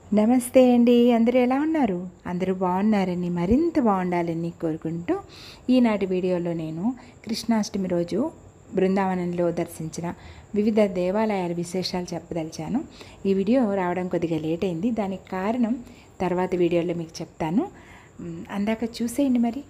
నమస్తే అండి అందరూ ఎలా ఉన్నారు అందరూ బాగున్నారని మరింత బాగుండాలని కోరుకుంటూ ఈనాటి వీడియోలో నేను కృష్ణాష్టమి రోజు బృందావనంలో దర్శించిన వివిధ దేవాలయాల విశేషాలు చెప్పదలిచాను ఈ వీడియో రావడం కొద్దిగా లేట్ అయింది దానికి కారణం తర్వాత వీడియోలో మీకు చెప్తాను మ్, అందాక చూసేయండి మరి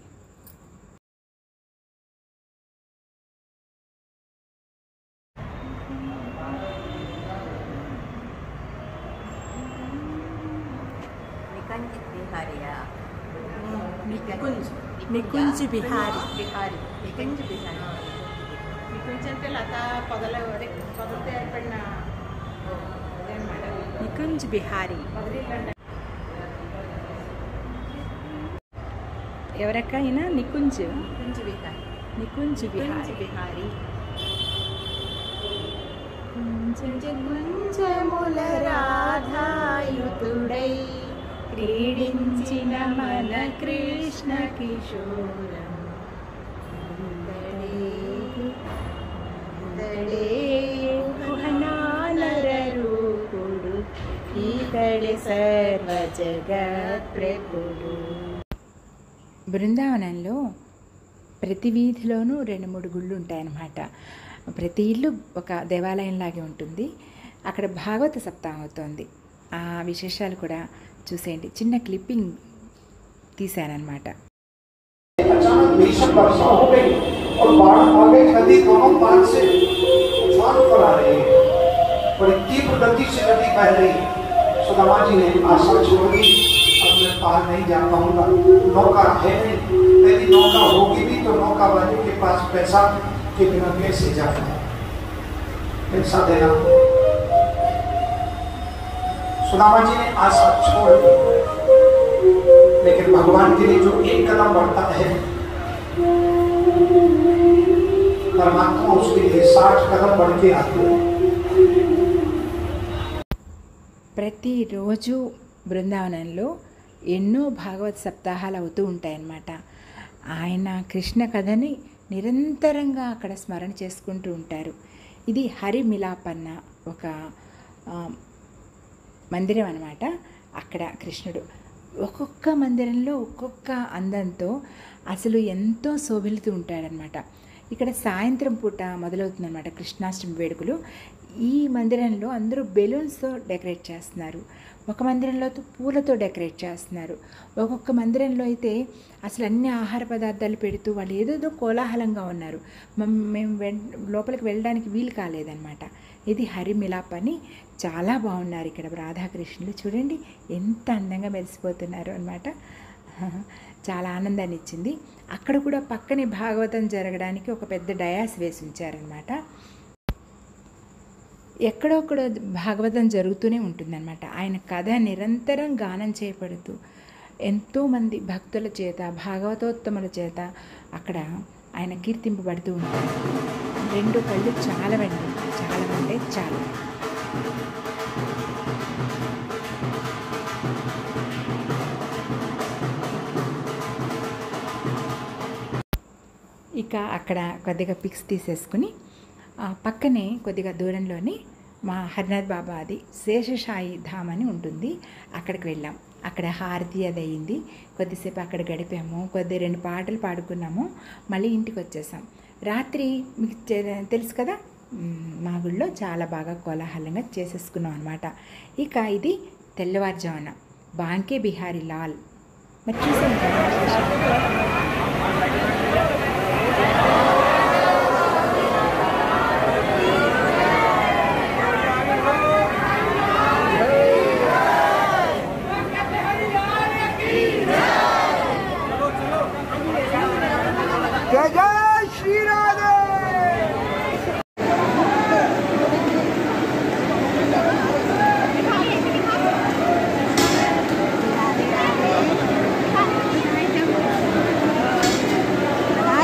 निकुंज बिहारिया నికుంజ్ నికుంజ్ బిహారీ బిహారీ నికుంజ్ బిహారీ నికుంజ్ అంటే లత పొదలు అదే పొదలతో ఏర్పడిన అన్నమాట నికుంజ్ బిహారీ ఎవరికైనా నికుంజ్ నికుంజ్ బిహారీ నికుంజ్ నికుంజ్ బిహారీ బిహారీ కుంజముల రాధాయుతుడై క్రీడించిన మన కృష్ణ కిశోరం రూపుడు ఈతడి సర్వ జగత్ ప్రభుడు బృందావనంలో ప్రతి వీధిలోనూ రెండు మూడు గుళ్ళు ఉంటాయన్నమాట ప్రతి ఇల్లు ఒక దేవాలయంలాగే ఉంటుంది అక్కడ భాగవత సప్తాహం అవుతోంది ఆ విశేషాలు కూడా చూసేయండి చిన్న క్లిప్పింగ్ తీశానన్నమాట अचानक भीषण वर्षा हो गई और बाढ़ आ गई नदी दोनों पार से उफान पर आ रही है बड़ी तीव्र गति से नदी बह रही है सुदामा जी ने आशा छोड़ दी अब मैं पार नहीं जा पाऊंगा नौका है नहीं यदि नौका होगी भी तो नौका वाले के पास पैसा के बिना कैसे जाता है पैसा देना सुदामा जी ने आशा छोड़ दी लेकिन भगवान के लिए जो एक कदम बढ़ता है परमात्मा उसके लिए साठ कदम बढ़ के आते हैं ప్రతిరోజు బృందావనంలో ఎన్నో భాగవత సప్తాహాలు అవుతూ ఉంటాయన్నమాట ఆయన కృష్ణ కథని నిరంతరంగా అక్కడ స్మరణ చేసుకుంటూ ఉంటారు ఇది హరి మిలాపన్న ఒక ఆ, మందిరం అనమాట అక్కడ కృష్ణుడు ఒక్కొక్క మందిరంలో ఒక్కొక్క అందంతో అసలు ఎంతో శోభిల్లుతూ ఉంటాడనమాట ఇక్కడ సాయంత్రం పూట మొదలవుతుందన్నమాట కృష్ణాష్టమి వేడుకలు ఈ మందిరంలో అందరూ బెలూన్స్తో డెకరేట్ చేస్తున్నారు ఒక మందిరంలో అయితే పూలతో డెకరేట్ చేస్తున్నారు ఒక్కొక్క మందిరంలో అయితే అసలు అన్ని ఆహార పదార్థాలు పెడుతూ వాళ్ళు ఏదేదో కోలాహలంగా ఉన్నారు మమ్- మేము వెన్ లోపలికి వెళ్ళడానికి వీలు కాలేదన్నమాట ఇది హరిమిలాప్ అని చాలా బాగున్నారు ఇక్కడ రాధాకృష్ణులు చూడండి ఎంత అందంగా మెరిసిపోతున్నారు అనమాట చాలా ఆనందాన్ని ఇచ్చింది అక్కడ కూడా పక్కనే భాగవతం జరగడానికి ఒక పెద్ద డయాస్ వేసి ఉంచారనమాట ఎక్కడొక్కడ భాగవతం జరుగుతూనే ఉంటుందన్నమాట ఆయన కథ నిరంతరం గానం చేయబడుతూ ఎంతోమంది భక్తుల చేత భాగవతోత్తముల చేత అక్కడ ఆయన కీర్తింపబడుతూ ఉంటారు రెండు కళ్ళు చాలా వెండి చాలా అంటే చాలా ఇక అక్కడ కొద్దిగా పిక్స్ తీసేసుకుని ఆ పక్కనే కొద్దిగా దూరంలోనే మా హరినాథ్ బాబా అది శేషసాయి ధామ్ అని ఉంటుంది అక్కడికి వెళ్ళాం అక్కడ హారతి అది అయింది కొద్దిసేపు అక్కడ గడిపాము కొద్ది రెండు పాటలు పాడుకున్నాము మళ్ళీ ఇంటికి వచ్చేసాం రాత్రి మీకు తె- తెలుసు కదా మ్, మా గుళ్ళో చాలా బాగా కోలాహలంగా చేసేసుకున్నాం అనమాట ఇక ఇది తెల్లవారుజామున బాంకే బిహారీ లాల్ మరి చూసాం కదా విశేషాలు? जय जय श्री राधे Bye.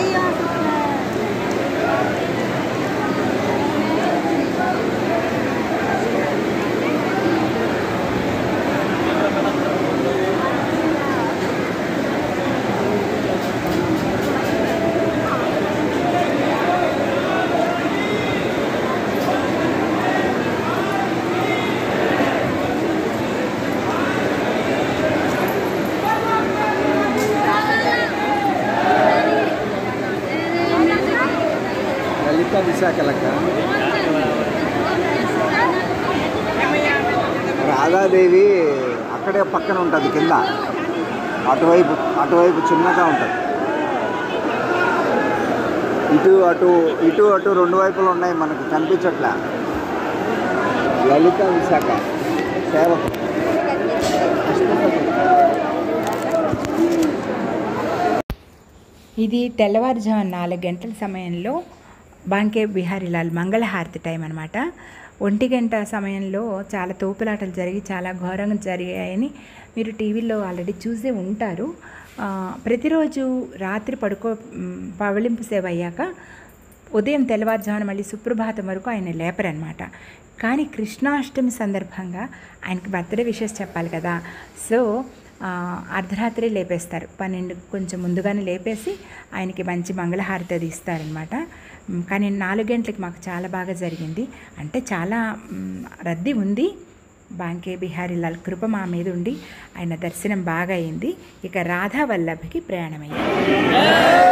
విశాఖ లెక్క రాధాదేవి అక్కడే పక్కన ఉంటుంది కింద అటువైపు అటువైపు చిన్నగా ఉంటుంది ఇటు అటు ఇటు అటు రెండు వైపులు ఉన్నాయి మనకు కనిపించట్లే లలిత విశాఖ సేవకు ఇది తెల్లవారుజామున నాలుగు గంటల సమయంలో బాంకే బిహారీలాల్ మంగళహారతి టైం అనమాట ఒంటి గంట సమయంలో చాలా తోపులాటలు జరిగి చాలా ఘోరంగా జరిగాయని మీరు టీవీలో ఆల్రెడీ చూసే ఉంటారు ఆ, ప్రతిరోజు రాత్రి పడుకో మ్, పవళింపు సేవ అయ్యాక ఉదయం తెల్లవారుజామున మళ్ళీ సుప్రభాతం వరకు ఆయన లేపరనమాట కానీ కృష్ణాష్టమి సందర్భంగా ఆయనకి బర్త్డే విషెస్ చెప్పాలి కదా సో ఆ, అర్ధరాత్రి లేపేస్తారు పన్నెండు కొంచెం ముందుగానే లేపేసి ఆయనకి మంచి మంగళహారతి అది ఇస్తారనమాట మ్, కానీ నాలుగు గంటలకి మాకు చాలా బాగా జరిగింది అంటే చాలా మ్, రద్దీ ఉంది బాంకే బిహారీ లాల్ కృప మా మీద ఉండి ఆయన దర్శనం బాగా అయింది ఇక రాధా వల్లభకి ప్రయాణమయ్యింది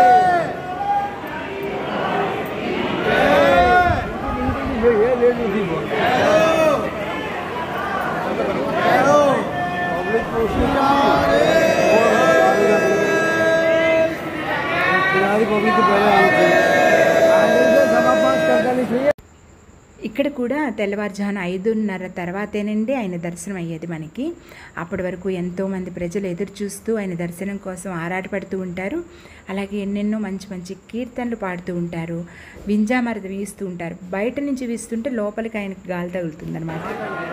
ఇక్కడ కూడా తెల్లవారుజామున ఐదున్నర తర్వాతేనండి ఆయన దర్శనం అయ్యేది మనకి అప్పటి వరకు ఎంతోమంది ప్రజలు ఎదురు చూస్తూ ఆయన దర్శనం కోసం ఆరాటపడుతూ ఉంటారు అలాగే ఎన్నెన్నో మంచి మంచి కీర్తనలు పాడుతూ ఉంటారు వింజామరది వీస్తూ ఉంటారు బయట నుంచి వీస్తుంటే లోపలికి ఆయనకి గాలి తగులుతుందన్నమాట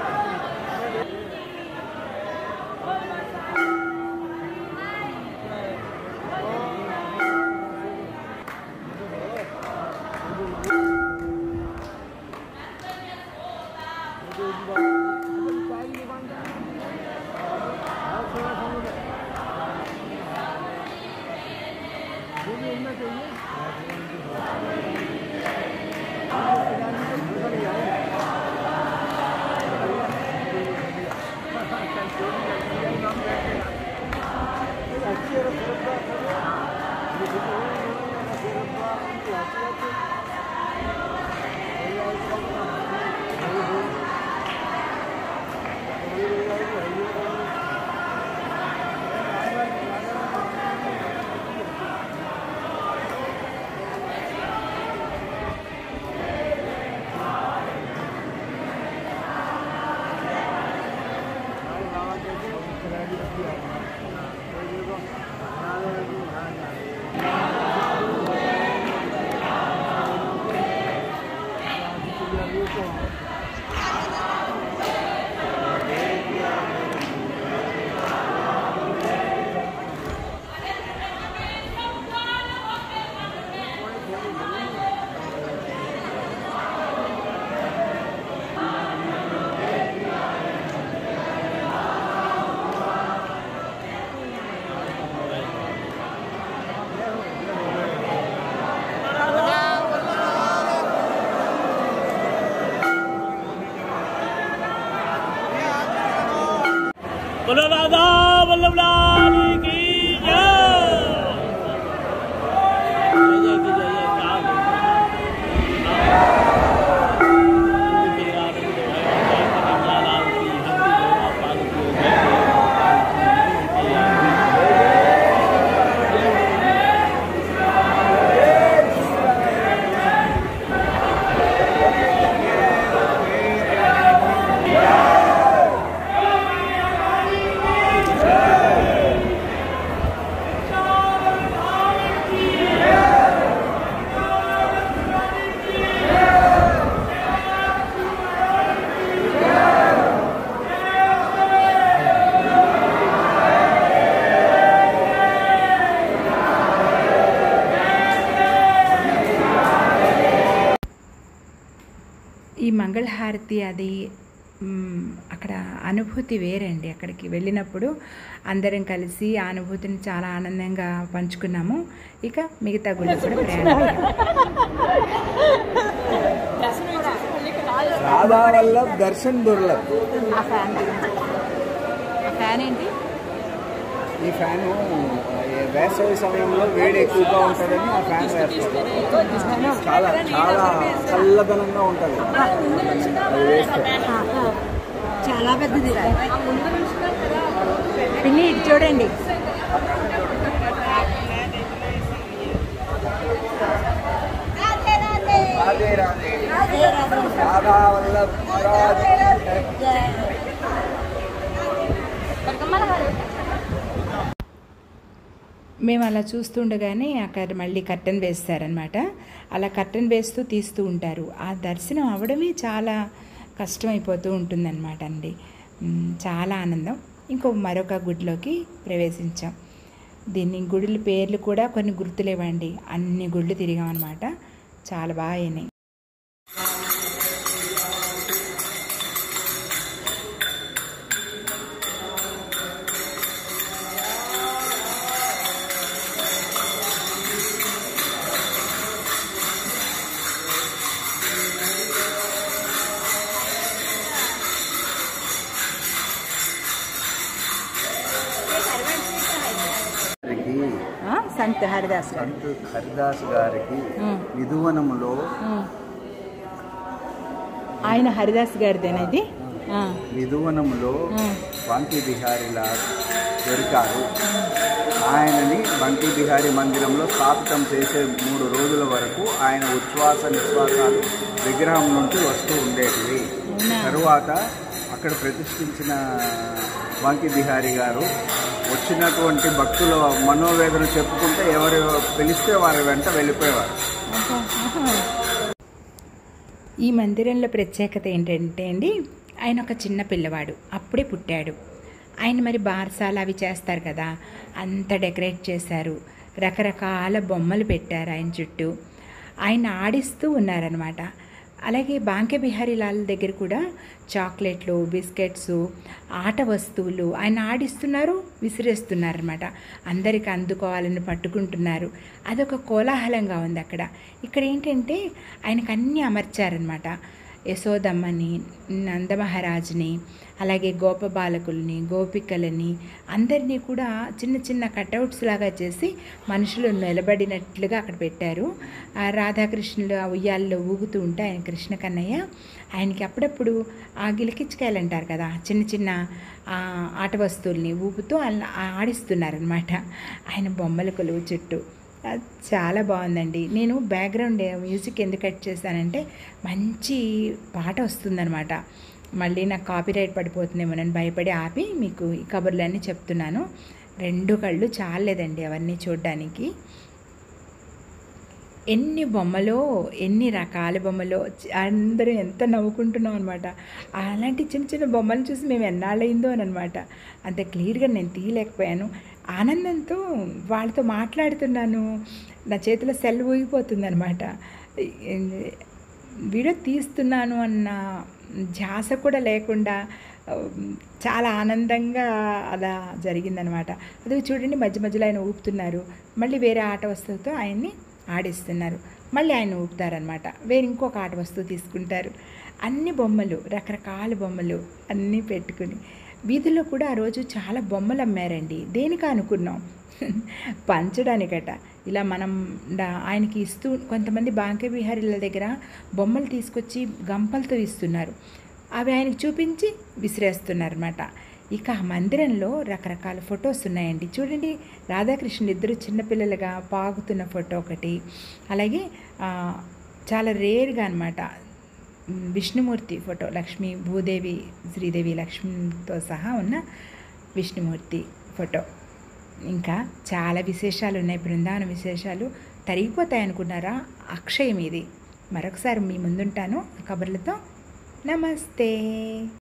बोलो राधा वल्लभ लाल की जय जय जय की जय जय काल तेरा रंग है जय कन्हैया लाल की हंसी जोड़ा पाल की जय ఈ మంగళహారతి అది మ్, అక్కడ అనుభూతి వేరండి అక్కడికి వెళ్ళినప్పుడు అందరం కలిసి ఆ అనుభూతిని చాలా ఆనందంగా పంచుకున్నాము ఇక మిగతా గుళ్ళు కూడా ప్రయాణం రాధా వల్లభ్ దర్శన్ దుర్లభ్ ఆ ఫ్యాన్ ఆ ఫ్యాన్ ఏంటి ఈ ఫ్యాను ఏ వేసవి సమయంలో వేడి ఎక్కువగా ఉంటుందని ఆ ఫ్యాన్ వేస్తారు చాలా చాలా చల్లదనంగా ఉంటుంది అది వేస్తే చాలా పెద్దది పిన్ని ఇటు చూడండి రాధే రాధే రాధా వల్లభ్ మహారాజ్ మేము అలా చూస్తుండగానే అక్కడ మళ్ళీ కర్టన్ వేస్తారనమాట అలా కర్టన్ వేస్తూ తీస్తూ ఉంటారు ఆ దర్శనం అవడమే చాలా కష్టమైపోతూ ఉంటుందన్నమాట అండి మ్, చాలా ఆనందం ఇంకో మరొక గుడిలోకి ప్రవేశించాం దీన్ని గుడుల పేర్లు కూడా కొన్ని గుర్తులేవండి అన్ని గుళ్ళు తిరిగామన్నమాట చాలా బాగా అయినాయి గారికి ఆ, సంత్ హరిదాస్ గారు సంత్ హరిదాస్ గారికి నిధువనములో ఆయన హరిదాస్ గారిదేనా ఇది నిధువనములో బంకి బిహారీ లాల్ దొరికారు ఆయనని బంకి బిహారీ మందిరంలో స్థాపితం చేసే మూడు రోజుల వరకు ఆయన ఉచ్ఛ్వాస నిశ్వాసాలు విగ్రహం నుంచి వస్తూ ఉండేటివి తరువాత అక్కడ ప్రతిష్ఠించిన బంకి బిహారీ గారు వచ్చినటువంటి భక్తుల మనోవేదన చెప్పుకుంటే ఎవరు పిలిస్తే వారి వెంట వెళ్ళిపోయేవారు ఈ మందిరంలో ప్రత్యేకత ఏంటంటే అండి ఆయన ఒక చిన్న పిల్లవాడు అప్పుడే పుట్టాడు ఆయన మరి బార్సాలు అవి చేస్తారు కదా అంత డెకరేట్ చేశారు రకరకాల బొమ్మలు పెట్టారు ఆయన చుట్టూ ఆయన ఆడిస్తూ ఉన్నారనమాట అలాగే బాంకే బిహారీ లాల్ దగ్గర కూడా చాక్లెట్లు బిస్కెట్స్ ఆట వస్తువులు ఆయన ఆడిస్తున్నారు విసిరేస్తున్నారు అనమాట అందరికి అందుకోవాలని పట్టుకుంటున్నారు అదొక కోలాహలంగా ఉంది అక్కడ ఇక్కడ ఏంటంటే ఆయనకు అన్నీ అమర్చారనమాట యశోదమ్మని నందమహారాజుని అలాగే గోపబాలకుల్ని గోపికలని అందరినీ కూడా చిన్న చిన్న కటౌట్స్ లాగా చేసి మనుషులు నిలబడినట్లుగా అక్కడ పెట్టారు ఆ రాధాకృష్ణులు ఆ ఉయ్యాల్లో ఊగుతూ ఉంటే ఆయన కృష్ణ కన్నయ్య ఆయనకి అప్పుడప్పుడు ఆ గిలికిచ్చుకాయలు అంటారు కదా చిన్న చిన్న ఆ, ఆట వస్తువుల్ని ఊపుతూ అలా ఆడిస్తున్నారనమాట ఆయన బొమ్మల కొలువు చుట్టూ అది చాలా బాగుందండి నేను బ్యాక్గ్రౌండ్ మ్యూజిక్ ఎందుకు కట్ చేశానంటే మంచి పాట వస్తుందనమాట మళ్ళీ నాకు కాపీరైట్ పడిపోతుందేమో నేను భయపడి ఆపి మీకు ఈ కబుర్లన్నీ చెప్తున్నాను రెండు కళ్ళు చాలేదండి అవన్నీ చూడడానికి ఎన్ని బొమ్మలో ఎన్ని రకాల బొమ్మలో చ- అందరూ ఎంత నవ్వుకుంటున్నాం అనమాట అలాంటి చిన్న చిన్న బొమ్మలు చూసి మేము ఎన్నాళ్ళయిందో అని అనమాట అంత క్లియర్గా నేను తీయలేకపోయాను ఆనందంతో వాళ్ళతో మాట్లాడుతున్నాను నా చేతిలో సెల్ ఊగిపోతుంది అనమాట వీడియో తీస్తున్నాను అన్న ధ్యాస కూడా లేకుండా ఆ, చాలా ఆనందంగా అలా జరిగిందనమాట అది చూడండి మధ్య మధ్యలో ఆయన ఊపుతున్నారు మళ్ళీ వేరే ఆట వస్తువుతో ఆయన్ని ఆడిస్తున్నారు మళ్ళీ ఆయన ఊపుతారనమాట వేరే ఇంకొక ఆట వస్తువు తీసుకుంటారు అన్ని బొమ్మలు రకరకాల బొమ్మలు అన్నీ పెట్టుకుని వీధుల్లో కూడా ఆ రోజు చాలా బొమ్మలు అమ్మారండి దేనికి అనుకున్నాం పంచడానికట ఇలా మనం డా- ఆయనకి ఇస్తూ కొంతమంది బాంకే బిహారీల దగ్గర బొమ్మలు తీసుకొచ్చి గంపలతో ఇస్తున్నారు అవి ఆయనకు చూపించి విసిరేస్తున్నారన్నమాట ఇక ఆ మందిరంలో రకరకాల ఫొటోస్ ఉన్నాయండి చూడండి రాధాకృష్ణుడు ఇద్దరు చిన్నపిల్లలుగా పాగుతున్న ఫోటో ఒకటి అలాగే ఆ, చాలా రేర్గా అనమాట విష్ణుమూర్తి ఫోటో లక్ష్మీ భూదేవి శ్రీదేవి లక్ష్మితో సహా ఉన్న విష్ణుమూర్తి ఫోటో ఇంకా చాలా విశేషాలు ఉన్నాయి బృందావన విశేషాలు తరిగిపోతాయి అనుకున్నారా అక్షయం ఇది మరొకసారి మీ ముందుంటాను కబుర్లతో నమస్తే